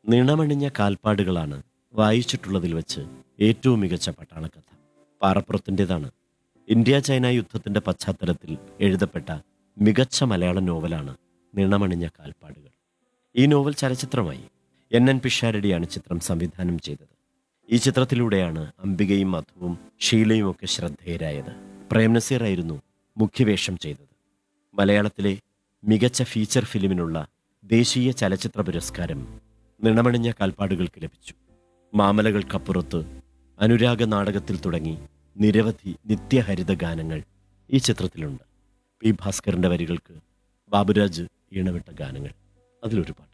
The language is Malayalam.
നിണമണിഞ്ഞ കാൽപ്പാടുകളാണ് വായിച്ചിട്ടുള്ളതിൽ വെച്ച് ഏറ്റവും മികച്ച പട്ടാളക്കഥ പാറപ്പുറത്തിൻ്റെതാണ് ഇന്ത്യ ചൈന യുദ്ധത്തിന്റെ പശ്ചാത്തലത്തിൽ എഴുതപ്പെട്ട മികച്ച മലയാള നോവലാണ് നിണമണിഞ്ഞ കാൽപ്പാടുകൾ ഈ നോവൽ ചലച്ചിത്രമായി എൻ എൻ പിഷാരടിയാണ് ചിത്രം സംവിധാനം ചെയ്തത് ഈ ചിത്രത്തിലൂടെയാണ് അംബികയും മധുവും ഷീലയും ഒക്കെ ശ്രദ്ധേയരായത് പ്രേം നസീർ ആയിരുന്നു മുഖ്യവേഷം ചെയ്തത് മലയാളത്തിലെ മികച്ച ഫീച്ചർ ഫിലിമിനുള്ള ദേശീയ ചലച്ചിത്ര പുരസ്കാരം നിണമണിഞ്ഞ കാൽപ്പാടുകൾക്ക് ലഭിച്ചു മാമലകൾക്കപ്പുറത്ത് അനുരാഗ നാടകത്തിൽ തുടങ്ങി നിരവധി നിത്യഹരിത ഗാനങ്ങൾ ഈ ചിത്രത്തിലുണ്ട് പി ഭാസ്കറിന്റെ വരികൾക്ക് ബാബുരാജ് ഈണവിട്ട ഗാനങ്ങൾ അതിലൊരു പാട്ട്